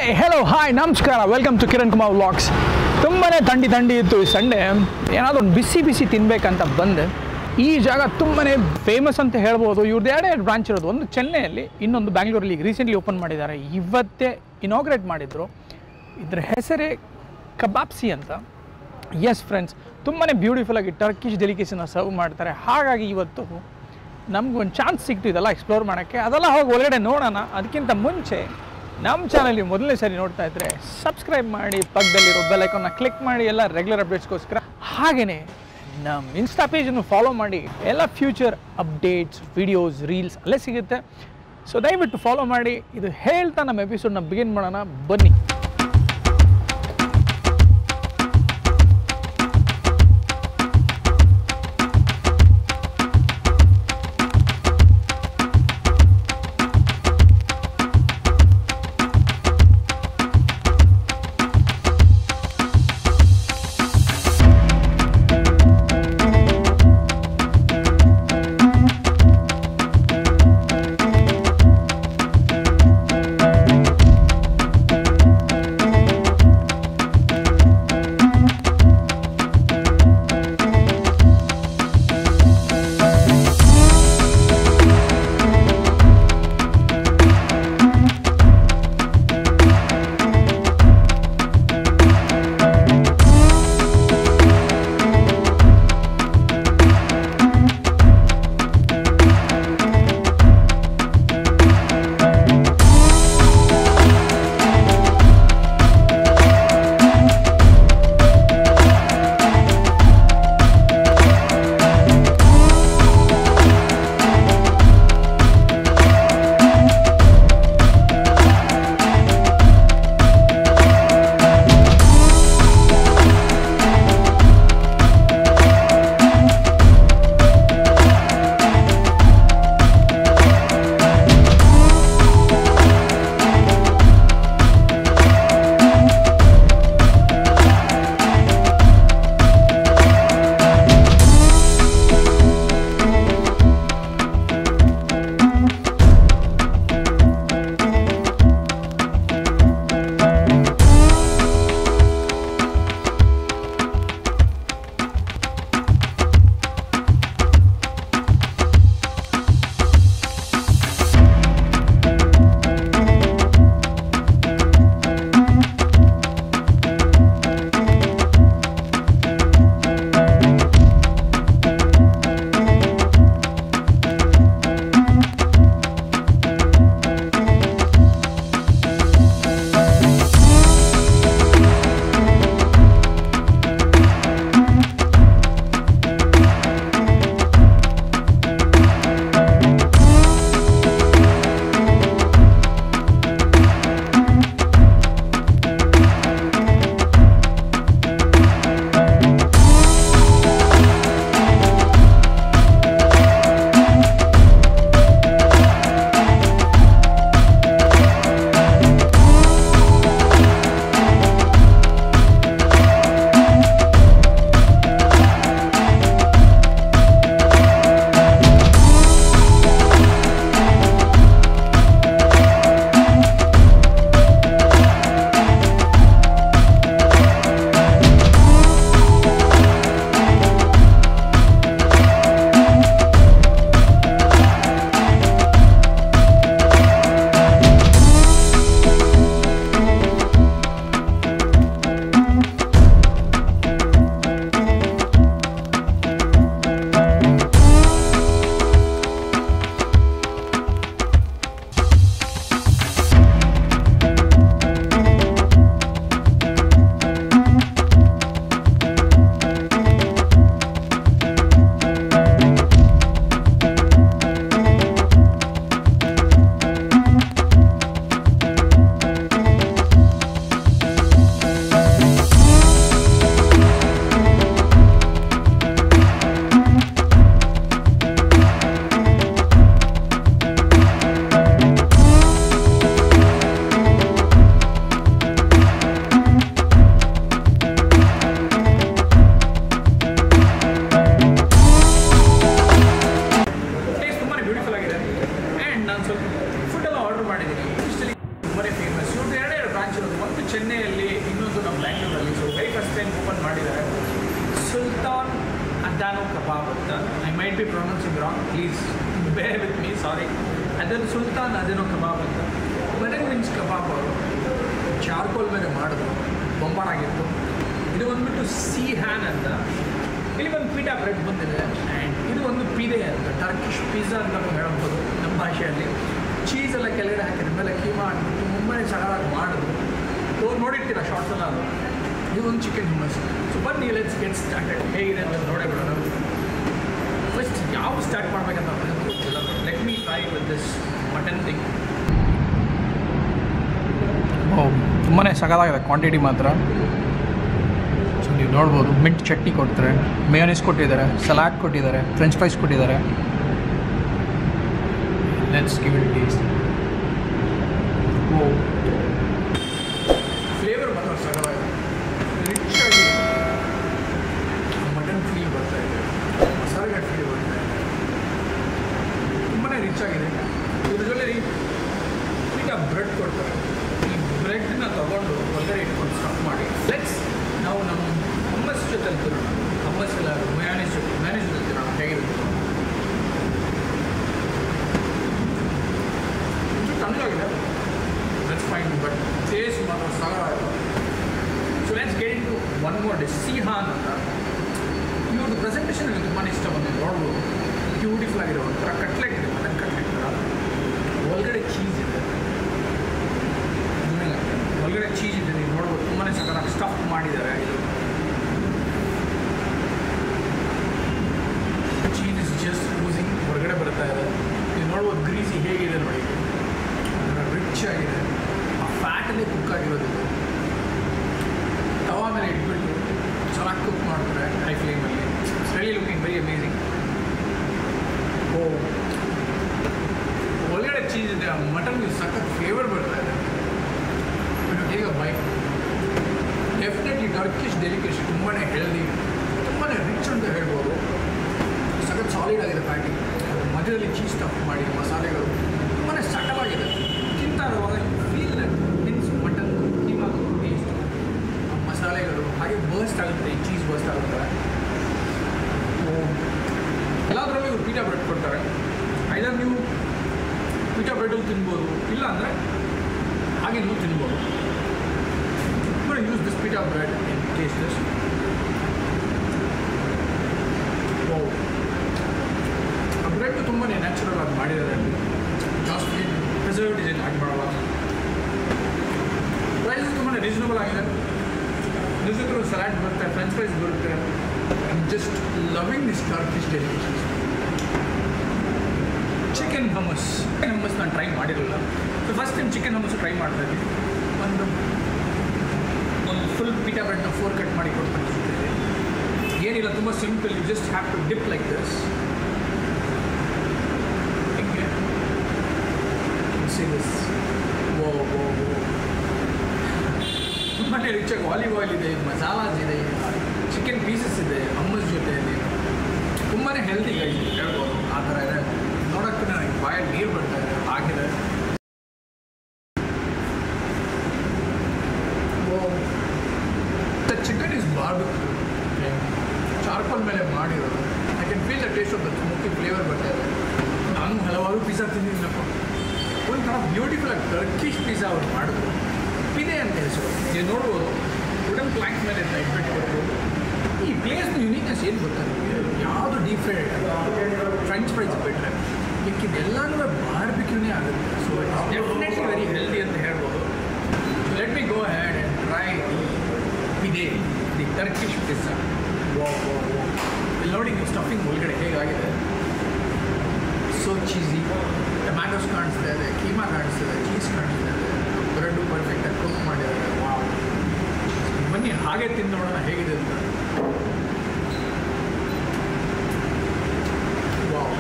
hello hi ನಮಸ್ಕಾರ welcome to Kiran Kumar vlogs ತುಂಬಾ ಥಂಡಿ ಥಂಡಿ ಇತ್ತು ಈ ಸಂಡೇ ಏನಾದರೂ ಒಂದು ಬಿಸಿ ಬಿಸಿ ತಿನ್ನಬೇಕಂತ ಬಂದೆ ಈ ಜಾಗ ತುಂಬಾ ಫೇಮಸ್ ಅಂತ ಹೇಳ್ಬೋದು ಇವ್ರದ್ದು ಎರಡೇ ಎರಡು ಬ್ರಾಂಚ್ ಇರೋದು ಒಂದು ಚೆನ್ನೈಯಲ್ಲಿ ಇನ್ನೊಂದು ಬ್ಯಾಂಗ್ಳೂರಲ್ಲಿ ರೀಸೆಂಟ್ಲಿ ಓಪನ್ ಮಾಡಿದ್ದಾರೆ ಇವತ್ತೇ ಇನಾಗ್ರೇಟ್ ಮಾಡಿದರು ಇದ್ರ ಹೆಸರೇ ಕಬಾಬ್ಸಿ ಅಂತ ಎಸ್ ಫ್ರೆಂಡ್ಸ್ ತುಂಬಾ ಬ್ಯೂಟಿಫುಲ್ಲಾಗಿ ಟರ್ಕಿಶ್ ಡೆಲಿಕೇಶನ್ನ ಸರ್ವ್ ಮಾಡ್ತಾರೆ ಹಾಗಾಗಿ ಇವತ್ತು ನಮ್ಗೊಂದು ಚಾನ್ಸ್ ಸಿಕ್ತು ಇದೆಲ್ಲ ಎಕ್ಸ್ಪ್ಲೋರ್ ಮಾಡೋಕ್ಕೆ ಅದೆಲ್ಲ ಹೋಗಿ ಒಳಗಡೆ ನೋಡೋಣ ಅದಕ್ಕಿಂತ ಮುಂಚೆ ನಮ್ಮ ಚಾನಲ್ಗೆ ಮೊದಲನೇ ಸರಿ ನೋಡ್ತಾ ಇದ್ದರೆ ಸಬ್ಸ್ಕ್ರೈಬ್ ಮಾಡಿ ಪಕ್ಕದಲ್ಲಿರೋ ಬೆಲ್ ಐಕಾನ್ನ ಕ್ಲಿಕ್ ಮಾಡಿ ಎಲ್ಲ ರೆಗ್ಯುಲರ್ ಅಪ್ಡೇಟ್ಸ್ಗೋಸ್ಕರ ಹಾಗೆಯೇ ನಮ್ಮ ಇನ್ಸ್ಟಾ ಪೇಜನ್ನು ಫಾಲೋ ಮಾಡಿ ಎಲ್ಲ ಫ್ಯೂಚರ್ ಅಪ್ಡೇಟ್ಸ್ ವಿಡಿಯೋಸ್ ರೀಲ್ಸ್ ಅಲ್ಲೇ ಸಿಗುತ್ತೆ ಸೊ ದಯವಿಟ್ಟು ಫಾಲೋ ಮಾಡಿ ಇದು ಹೇಳ್ತಾ ನಮ್ಮ ಎಪಿಸೋಡ್ನ ಬಿಗಿನ್ ಮಾಡೋಣ ಬನ್ನಿ ಚೆನ್ನೈಯಲ್ಲಿ ಇನ್ನೊಂದು ನಮ್ಮ ಬ್ಯಾಂಗ್ಳೂರಲ್ಲಿ so very first time open ಮಾಡಿದ್ದಾರೆ ಸುಲ್ತಾನ್ ಅದಾನೋ ಕಬಾಬ್ ಅಂತ I might be pronouncing wrong please bear with me sorry ಅದನ್ನು ಸುಲ್ತಾನ್ ಅದೇನೋ ಕಬಾಬ್ ಅಂತ ಮಟನ್ ವಿಂಗ್ಸ್ ಕಬಾಬ್ ಅವರು ಚಾರ್ಕೋಲ್ ಮೇಲೆ ಮಾಡಿದ್ರು ಬೊಂಬಾರ್ ಆಗಿತ್ತು ಇದು ಬಂದ್ಬಿಟ್ಟು ಸಿ ಹ್ಯಾನ್ ಅಂತ ಇಲ್ಲಿ ಒಂದು ಪೀಟಾ ಬ್ರೆಡ್ ಬಂದಿದೆ ಆ್ಯಂಡ್ ಇದು ಒಂದು ಪಿದೆ ಅಂತ ಟರ್ಕಿಶ್ ಪಿಜ್ಜಾ ಅಂತ ನಾವು ಹೇಳ್ಬೋದು ನಮ್ಮ ಭಾಷೆಯಲ್ಲಿ ಚೀಸ್ ಎಲ್ಲ ಕೆಳಗಡೆ ಹಾಕಿದ ಮೇಲೆ ಕೀಮಾ ಹಾಕ್ಬಿಟ್ಟು ಮುಂಬೈ ಸಡಲಾಗಿ ಮಾಡಿದ್ರು ಇವ್ರು ನೋಡಿರ್ತೀರ ಶಾರ್ಟ್ಸ್ ಎಲ್ಲ ಅದು ಇದು ಒಂದು ಚಿಕನ್ ಹುಮ್ಮಸ್ ಸೊ ಬನ್ನಿ ಲೆಟ್ಸ್ ಗೆಟ್ ಸ್ಟಾರ್ಟೆಡ್ ಹೇಗಿದೆ ಅಂತ ನೋಡೇ ಬಿಡೋಣ ಫಸ್ಟ್ ಯಾವ ಸ್ಟಾರ್ಟ್ ಮಾಡ್ಬೇಕಂತ ಗೊತ್ತಿಲ್ಲ let me try with this mutton thing ತುಂಬಾ ಸಗದಾಗಿದೆ ಕ್ವಾಂಟಿಟಿ ಮಾತ್ರ ಸೊ ನೀವು ನೋಡ್ಬೋದು ಮಿಂಟ್ ಚಟ್ನಿ ಕೊಡ್ತಾರೆ ಮೇಯೋನೀಸ್ ಕೊಟ್ಟಿದ್ದಾರೆ ಸಲಾಡ್ ಕೊಟ್ಟಿದ್ದಾರೆ ಫ್ರೆಂಚ್ ಫ್ರೈಸ್ ಕೊಟ್ಟಿದ್ದಾರೆ let's give it taste oh flavour ಮಾತ್ರ ಸಗದಾಗಿದೆ ರಿಚ್ ಆಗಿ ಮಟನ್ ಫೀಲ್ ಬರ್ತಾ ಇದೆ ಮಸಾಲೆಗಳ ಫೀಲ್ ಬರ್ತಾ ಇದೆ ತುಂಬಾ ರಿಚ್ ಆಗಿದೆ ಇದ್ರ ಜೊತೆ ಈಗ ಬ್ರೆಡ್ ಕೊಡ್ತಾರೆ ಈ ಬ್ರೆಡ್ನ ತಗೊಂಡು ಹೊರಗಡೆ ಇಟ್ಕೊಂಡು ಸ್ಟಫ್ ಮಾಡಿ ಲೆಟ್ಸ್ ನಾವು ನಮ್ಮ ಹಮ್ಮಸ್ ಜೊತೆ ತಿರೋಣ ಹಮ್ಮಸ್ ಎಲ್ಲ ಮ್ಯಾನೇಜ್ ಜೊತೆ ಮ್ಯಾನೇಜ್ ಜೊತೆ ತಿರೋಣ ಹೇಗಿರುತ್ತೆ ಒಂಚೂರು ತಣ್ಣಗಾಗಿದೆ ದಟ್ಸ್ ಫೈನ್ ಬಟ್ ಟೇಸ್ಟ್ ಮಾತ್ರ ಸಾಗರ so let's get into one more dish ಸಿಹಾನ್ ಅಂತ ಇವ್ರದ್ದು ಪ್ರೆಸೆಂಟೇಷನ್ ನನಗೆ ತುಂಬಾ ಇಷ್ಟ ಬಂದಿದೆ ನೋಡ್ಬೋದು ಬ್ಯೂಟಿಫುಲ್ ಆಗಿರೋ ಒಂಥರ ಕಟ್ಲೆಟ್ ಇದೆ ಮಟನ್ ಕಟ್ಲೆಟ್ ಥರ ಒಳಗಡೆ ಚೀಸ್ ಇದೆ ಆಮೇಲೆ ಒಳಗಡೆ ಚೀಸ್ ಇದೆ ನೀವು ನೋಡ್ಬೋದು ತುಂಬಾ ಸಕಲಾಗಿ ಸ್ಟಫ್ ಮಾಡಿದ್ದಾರೆ ಇದು ಚೀಸ್ ಇಸ್ ಜಸ್ಟ್ ಯೂಸಿಂಗ್ ಹೊರಗಡೆ ಬರ್ತಾ ಇದೆ ನೀವು ನೋಡ್ಬೋದು ಗ್ರೀಸಿ ಹೇಗಿದೆ ನೋಡಿ ರಿಚ್ ಆಗಿದೆ ಆ ಫ್ಯಾಟಲ್ಲೇ ಕುಕ್ ಆಗಿರೋದು ಇದು ತವಾ ಮೇಲೆ ಇಟ್ಬಿಟ್ಟು ಚೆನ್ನಾಗಿ ಕುಕ್ ಮಾಡ್ತಾರೆ ಹೈ ಫ್ಲೇಮಲ್ಲಿ really looking very amazing oh ಒಳಗಡೆ ಚೀಸ್ ಇದೆ ಆ ಮಟನ್ಗೆ ಸಖತ್ ಫ್ಲೇವರ್ ಬರ್ತಾ ಇದೆ ಬಟ್ ಹೇಗೆ ಬೈ ಡೆಫಿನೆಟ್ಲಿ ಟರ್ಕಿಶ್ ಡೆಲಿಕೇಶಿ ತುಂಬಾ ಹೆಲ್ದಿ ತುಂಬಾ ರಿಚ್ ಅಂತ ಹೇಳ್ಬೋದು ಸಖತ್ ಸಾಲಿಡ್ ಆಗಿದೆ ಪ್ಯಾಕಿಂಗ್ ಮಧ್ಯದಲ್ಲಿ ಚೀಸ್ ಸ್ಟಫ್ ಮಾಡಿ ಮಸಾಲೆಗಳು ತುಂಬಾ ಸಟಲಾಗಿದೆ ತಿಂತಾ ಇರುವಾಗ feel means mutton keema taste ಮಸಾಲೆಗಳು ಹಾಗೆ ಬರ್ಸ್ಟ್ ಆಗುತ್ತೆ ಈ ಚೀಸ್ ಬರ್ಸ್ಟ್ ಆಗುತ್ತೆ ಎಲ್ಲದರಲ್ಲೂ ಇವರು ಪೀಟಾ ಬ್ರೆಡ್ ಕೊಡ್ತಾರೆ ಐದರ್ ನೀವು ಪೀಟಾ ಬ್ರೆಡಲ್ಲಿ ತಿನ್ಬೋದು ಇಲ್ಲ ಅಂದರೆ ಹಾಗೆ ನೀವು ತಿನ್ಬೋದು use this pita bread in tastes oh ಆ ಬ್ರೆಡ್ ತುಂಬಾ ನ್ಯಾಚುರಲ್ ಆಗಿ ಮಾಡಿದ್ದಾರೆ ಅಲ್ಲಿ ಜಾಸ್ತಿ ಪ್ರಿಸರ್ವ್ಡ್ ಏನು ಆಗಿ ಮಾಡಲ್ಲ ಪ್ರೈಸ್ ತುಂಬಾ ರೀಸನಬಲ್ ಆಗಿದೆ ನಿಜಕ್ಕೂ ಸಲಾಡ್ ಬರುತ್ತೆ ಫ್ರೆಂಚ್ ಫ್ರೈಸ್ ಬರುತ್ತೆ I just loving this Turkish delications chicken hummus chicken hummus ನಾನು ಟ್ರೈ ಮಾಡಿರಲಿಲ್ಲ so first time chicken hummus try ಮಾಡ್ತಾ ಇದ್ದೀನಿ ಒಂದು ಒಂದು ಫುಲ್ ಪೀಟಾ ಬ್ರೆಡ್ನ ಫೋರ್ ಕಟ್ ಮಾಡಿ ಕೊಡ್ತಾರೆ ಏನಿಲ್ಲ ತುಂಬ simple you just have to dip like this ಹಿಂಗೆ see this oh oh oh ತುಂಬಾ ರಿಚಾಗಿ ಆಲಿವ್ ಆಯಿಲ್ ಇದೆ ಮಸಾಲಾಸ್ ಇದೆ ಚಿಕನ್ ಪೀಸಸ್ ಇದೆ ಅಮ್ಮಸ್ ಜೊತೆಯಲ್ಲಿ ತುಂಬಾ ಹೆಲ್ದಿ ಹೇಳ್ಬೋದು ಆ ಥರ ಇದೆ ನೋಡೋಕ್ಕೆ ನನಗೆ ಬಾಯಲ್ಲಿ ನೀರು ಬರ್ತಾ ಇದೆ ಹಾಗಿದೆ the chicken is barbecue charcoal ಮೇಲೆ ಮಾಡಿರೋದು I can feel the taste of the smoky flavour ಬರ್ತಾ ಇದೆ ನಾನು ಹಲವಾರು ಪಿಜ್ಜಾ ತಿಂದಿದ್ದೀನಪ್ಪ ಒಂಥರ ಬ್ಯೂಟಿಫುಲ್ ಆಗಿ ಟರ್ಕಿಶ್ ಪಿಜ್ಜಾ ಅವ್ರು ಮಾಡಿದ್ರು ಪಿದೆ ಅಂತ ಹೆಸರು ನೀವು ನೋಡ್ಬೋದು ವುಡನ್ ಪ್ಲಾಂಕ್ ಮೇಲೆ ಅಂತ ಇಟ್ಬಿಟ್ಟು ಈ ಪ್ಲೇಸ್ನ ಯುನೀಕ್ನೆಸ್ ಏನು ಗೊತ್ತಾ ನಿಮಗೆ ಯಾವುದು ಡೀಪ್ ಫ್ರೈಡ್ ಫ್ರೆಂಚ್ ಫ್ರೈಸ್ ಬಿಟ್ಟರೆ ಮಿಕ್ಕಿದೆಲ್ಲನೂ ಬಾರ್ಬಿಕ್ಯೂನೇ ಆಗುತ್ತೆ ಸೊ ಡೆಫಿನೆಟ್ಲಿ ವೆರಿ ಹೆಲ್ದಿ ಅಂತ ಹೇಳ್ಬೋದು let me go ahead and try pide the Turkish pizza ವಾ ವಾ ವಾ ಇಲ್ಲಿ ನೋಡಿ ನೀವು ಸ್ಟಫಿಂಗ್ ಒಳಗಡೆ ಹೇಗಾಗಿದೆ ಸೊ ಚೀಸಿ ಟೊಮ್ಯಾಟೋಸ್ ಕಾಣಿಸ್ತಾ ಇದೆ ಕೀಮಾ ಕಾಣಿಸ್ತಿದೆ ಚೀಸ್ ಕಾಣಿಸ್ತಾ ಇದೆ ಬ್ರೆಡ್ಡು ಪರ್ಫೆಕ್ಟಾಗಿ ಕುಕ್ ಮಾಡಿದ್ದಾರೆ ವಾವ್ ಬನ್ನಿ ಹಾಗೆ ತಿಂದು ನೋಡೋಣ ಹೇಗಿದೆ ಅಂತ ವಾವ್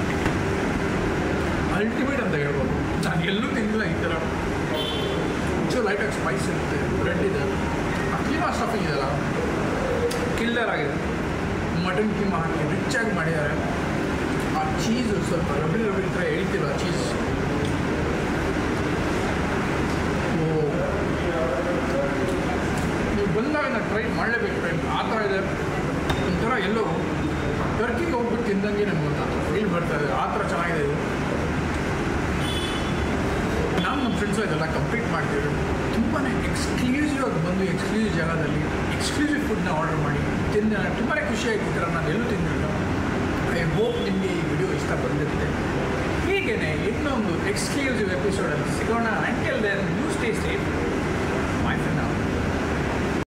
ಅಲ್ಟಿಮೇಟ್ ಅಂತ ಹೇಳ್ಬೋದು ನಾನು ಎಲ್ಲೂ ತಿಂದಿಲ್ಲ ಈ ಥರ ಒಂಚೂರು ಲೈಟಾಗಿ ಸ್ಪೈಸ್ ಇರುತ್ತೆ ಬ್ರೆಡ್ ಇದೆ ಆ ಕೀಮಾ ಸ್ಟಫಿಂಗ್ ಇದೆಯಲ್ಲ ಕಿಲ್ಲರ್ ಆಗಿದೆ ಮಟನ್ ಕೀಮಾ ಹಾಕಿ ರಿಚ್ ಆಗಿ ಮಾಡಿದ್ದಾರೆ ಆ ಚೀಸು ಸ್ವಲ್ಪ ರಬಡಿ ರಬಡಿ ಥರ ಹೇಳ್ತಿಲ್ಲ ಆ ಚೀಸ್ ಓ ಟ್ರೈ ಮಾಡಲೇಬೇಕು ಫ್ರೆಂಡ್ ಆ ಥರ ಇದೆ ಒಂಥರ ಎಲ್ಲೋ ಟರ್ಕಿಗೆ ಹೋಗ್ಬಿಟ್ಟು ತಿಂದಂಗೆ ನನಗೆ ಗೊತ್ತಾ ಫೀಲ್ ಬರ್ತಾ ಇದೆ ಆ ಥರ ಚೆನ್ನಾಗಿದೆ ಇದು ನಾನು ನಮ್ಮ ಫ್ರೆಂಡ್ಸು ಇದೆಲ್ಲ ಕಂಪ್ಲೀಟ್ ಮಾಡ್ತೀವಿ ತುಂಬಾ ಎಕ್ಸ್ಕ್ಲೂಸಿವ್ ಆಗಿ ಬಂದು ಎಕ್ಸ್ಕ್ಲೂಸಿವ್ ಜಾಗದಲ್ಲಿ ಎಕ್ಸ್ಕ್ಲೂಸಿವ್ ಫುಡ್ನ ಆರ್ಡರ್ ಮಾಡಿ ತಿಂದು ನನಗೆ ತುಂಬಾ ಖುಷಿ ಆಯ್ತು ಈ ಥರ ನಾನು ಎಲ್ಲೂ ತಿಂದಿಲ್ಲ ಐ ಹೋಪ್ ನಿಮಗೆ ಈ ವಿಡಿಯೋ ಇಷ್ಟ ಬಂದಿರುತ್ತೆ ಹೀಗೇನೆ ಇನ್ನೊಂದು ಎಕ್ಸ್ಕ್ಲೂಸಿವ್ ಎಪಿಸೋಡಲ್ಲಿ ಸಿಗೋಣ until then news stay safe